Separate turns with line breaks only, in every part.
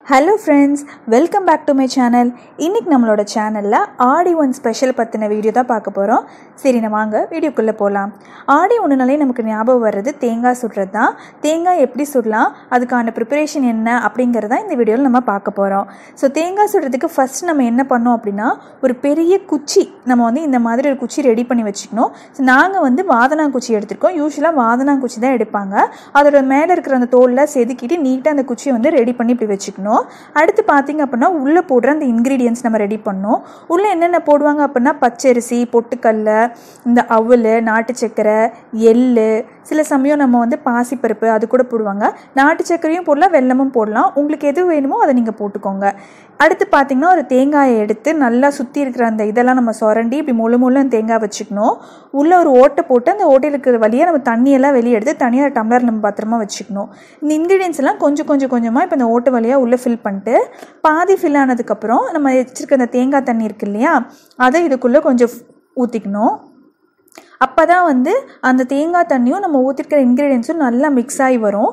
hello friends welcome back to my channel இன்றைக்கி நம்மளோட சேனலில் ஆடி ஒன் ஸ்பெஷல் பற்றின வீடியோ தான் பார்க்க போகிறோம் சரி நம்ம வாங்க வீடியோக்குள்ளே போகலாம் ஆடி ஒன்றுனாலே நமக்கு ஞாபகம் வர்றது தேங்காய் சுடுறது தான் தேங்காய் எப்படி சுடலாம் அதுக்கான ப்ரிப்பரேஷன் என்ன அப்படிங்கிறத இந்த வீடியோவில் நம்ம பார்க்க போகிறோம் ஸோ தேங்காய் சுடுறதுக்கு ஃபஸ்ட் நம்ம என்ன பண்ணோம் அப்படின்னா ஒரு பெரிய குச்சி நம்ம வந்து இந்த மாதிரி ஒரு குச்சி ரெடி பண்ணி வச்சுக்கணும் ஸோ நாங்கள் வந்து வாதனாங்குச்சி எடுத்திருக்கோம் யூஸ்வலாக வாதனாங்குச்சி தான் எடுப்பாங்க அதோட மேலே இருக்கிற அந்த தோலில் செதுக்கிட்டு நீட்டாக அந்த குச்சியை வந்து ரெடி பண்ணி இப்படி வச்சுக்கணும் அடுத்து பார்த்தீங்க அப்படின்னா உள்ளே போடுற அந்த இன்க்ரீடியன்ஸ் நம்ம ரெடி பண்ணோம் உள்ளே என்னென்ன போடுவாங்க அப்படின்னா பச்சரிசி பொட்டுக்கல்ல இந்த அவுல் நாட்டு சக்கரை எள்ளு சில சமயம் நம்ம வந்து பாசிப்பருப்பு அது கூட போடுவாங்க நாட்டு சக்கரையும் போடலாம் வெல்லமும் போடலாம் உங்களுக்கு எது வேணுமோ அதை நீங்கள் போட்டுக்கோங்க அடுத்து பார்த்தீங்கன்னா ஒரு தேங்காயை எடுத்து நல்லா சுற்றி இருக்கிற அந்த இதெல்லாம் நம்ம சுரண்டி இப்படி முழு முழு அந்த தேங்காய் வச்சுக்கணும் உள்ளே ஒரு ஓட்டை போட்டு அந்த ஓட்டையில் இருக்கிற வழியாக நம்ம தண்ணியெல்லாம் வெளியே எடுத்து தனியாக டம்ளர் நம்ம பத்திரமா வச்சுக்கணும் இந்த இன்க்ரீடியன்ஸ் எல்லாம் கொஞ்சம் கொஞ்சம் கொஞ்சமாக இப்போ இந்த ஓட்டை வழியாக உள்ளே ஃபில் பண்ணிட்டு பாதி ஃபில் ஆனதுக்கப்புறம் நம்ம வச்சுருக்க அந்த தேங்காய் தண்ணி இருக்கு இல்லையா அதை இதுக்குள்ளே கொஞ்சம் ஊற்றிக்கணும் அப்போ தான் வந்து அந்த தேங்காய் தண்ணியும் நம்ம ஊற்றிருக்கிற இன்க்ரீடியன்ஸும் நல்லா மிக்ஸ் ஆகி வரும்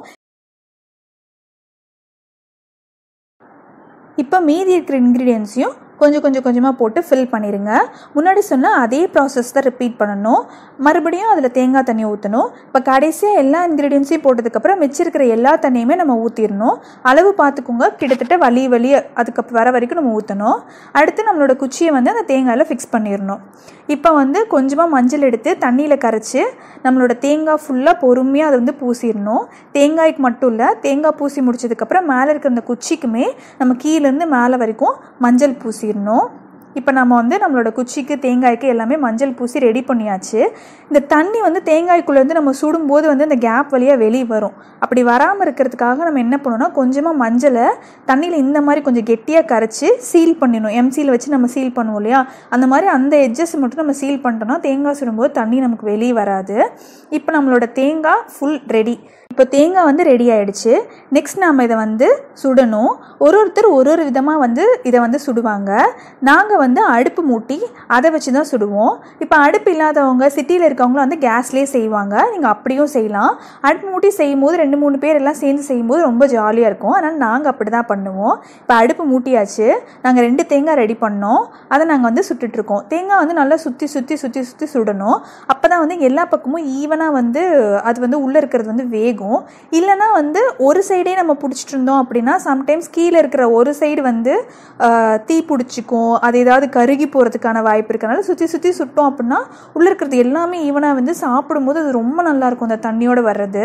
இப்போ மீதி இருக்கிற இன்க்ரீடியன்ஸையும் கொஞ்சம் கொஞ்சம் கொஞ்சமாக போட்டு ஃபில் பண்ணிடுங்க முன்னாடி சொன்ன அதே ப்ராசஸ் தான் ரிப்பீட் பண்ணணும் மறுபடியும் அதில் தேங்காய் தண்ணி ஊற்றணும் இப்போ கடைசியாக எல்லா இன்க்ரீடியன்ஸையும் போட்டதுக்கப்புறம் மிச்சிருக்கிற எல்லா தண்ணியுமே நம்ம ஊற்றிடணும் அளவு பார்த்துக்கோங்க கிட்டத்தட்ட வலி வலி அதுக்கு வர வரைக்கும் நம்ம ஊற்றணும் அடுத்து நம்மளோட குச்சியை வந்து அந்த தேங்காயில் ஃபிக்ஸ் பண்ணிடணும் இப்போ வந்து கொஞ்சமாக மஞ்சள் எடுத்து தண்ணியில் கரைச்சி நம்மளோட தேங்காய் ஃபுல்லாக பொறுமையாக அதை வந்து பூசிடணும் தேங்காய்க்கு மட்டும் இல்லை தேங்காய் பூசி முடிச்சதுக்கப்புறம் மேலே இருக்கிற அந்த குச்சிக்குமே நம்ம கீழேருந்து மேலே வரைக்கும் மஞ்சள் பூசிடணும் இப்போ நம்ம வந்து நம்மளோட குச்சிக்கு தேங்காய்க்கு எல்லாமே மஞ்சள் பூசி ரெடி பண்ணியாச்சு இந்த தண்ணி வந்து தேங்காய்க்குள்ளேருந்து நம்ம சுடும்போது வந்து அந்த கேப் வழியாக வெளியே வரும் அப்படி வராமல் இருக்கிறதுக்காக நம்ம என்ன பண்ணணும்னா கொஞ்சமாக மஞ்சளை தண்ணியில் இந்த மாதிரி கொஞ்சம் கெட்டியாக கரைச்சி சீல் பண்ணிடணும் எம்சியில் வச்சு நம்ம சீல் பண்ணுவோம் இல்லையா அந்த மாதிரி அந்த எட்ஜஸ் மட்டும் நம்ம சீல் பண்ணிட்டோம்னா தேங்காய் சுடும்போது தண்ணி நமக்கு வெளியே வராது இப்போ நம்மளோட தேங்காய் ஃபுல் ரெடி இப்போ தேங்காய் வந்து ரெடி ஆகிடுச்சு நெக்ஸ்ட் நாம் இதை வந்து சுடணும் ஒரு ஒருத்தர் ஒரு ஒரு விதமாக வந்து இதை வந்து சுடுவாங்க நாங்கள் வந்து அடுப்பு மூட்டி அதை வச்சு தான் சுடுவோம் இப்போ அடுப்பு இல்லாதவங்க சிட்டியில் இருக்கவங்களும் வந்து கேஸ்லேயே செய்வாங்க நீங்கள் அப்படியும் செய்யலாம் அடுப்பு மூட்டி செய்யும் போது ரெண்டு மூணு பேர் எல்லாம் சேர்ந்து செய்யும்போது ரொம்ப ஜாலியாக இருக்கும் அதனால் நாங்கள் அப்படி தான் பண்ணுவோம் இப்போ அடுப்பு மூட்டியாச்சு நாங்கள் ரெண்டு தேங்காய் ரெடி பண்ணோம் அதை நாங்கள் வந்து சுட்டுட்ருக்கோம் தேங்காய் வந்து நல்லா சுற்றி சுற்றி சுற்றி சுற்றி சுடணும் அப்போ தான் வந்து எல்லா பக்கமும் ஈவனாக வந்து அது வந்து உள்ளே இருக்கிறது வந்து வேகும் இருக்கும் இல்லைனா வந்து ஒரு சைடே நம்ம பிடிச்சிட்டு இருந்தோம் அப்படின்னா சம்டைம்ஸ் கீழே இருக்கிற ஒரு சைடு வந்து தீ பிடிச்சிக்கும் அது ஏதாவது கருகி போகிறதுக்கான வாய்ப்பு இருக்கனால சுற்றி சுற்றி சுட்டோம் அப்படின்னா உள்ளே இருக்கிறது எல்லாமே ஈவனாக வந்து சாப்பிடும்போது அது ரொம்ப நல்லாயிருக்கும் அந்த தண்ணியோடு வர்றது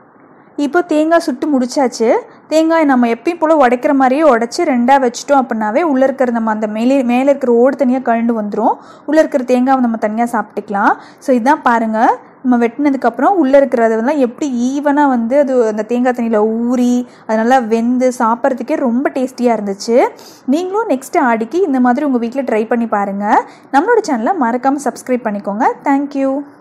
இப்போ தேங்காய் சுட்டு முடிச்சாச்சு தேங்காய் நம்ம எப்பயும் போல் உடைக்கிற மாதிரியே உடச்சி ரெண்டாக வச்சிட்டோம் அப்படின்னாவே உள்ளே இருக்கிற நம்ம அந்த மேலே மேலே இருக்கிற ஓடு தனியாக கழண்டு வந்துடும் உள்ளே இருக்கிற தேங்காவை நம்ம தனியாக சாப்பிட்டுக்கலாம் ஸோ இதான் பாருங்கள் நம்ம வெட்டினதுக்கப்புறம் உள்ளே இருக்கிறதெல்லாம் எப்படி ஈவனாக வந்து அது அந்த தேங்காய் தண்ணியில் ஊறி அது நல்லா வெந்து சாப்பிட்றதுக்கே ரொம்ப டேஸ்டியாக இருந்துச்சு நீங்களும் நெக்ஸ்ட்டு ஆடிக்கு இந்த மாதிரி உங்கள் வீட்டில் ட்ரை பண்ணி பாருங்கள் நம்மளோட சேனலை மறக்காமல் சப்ஸ்கிரைப் பண்ணிக்கோங்க தேங்க்யூ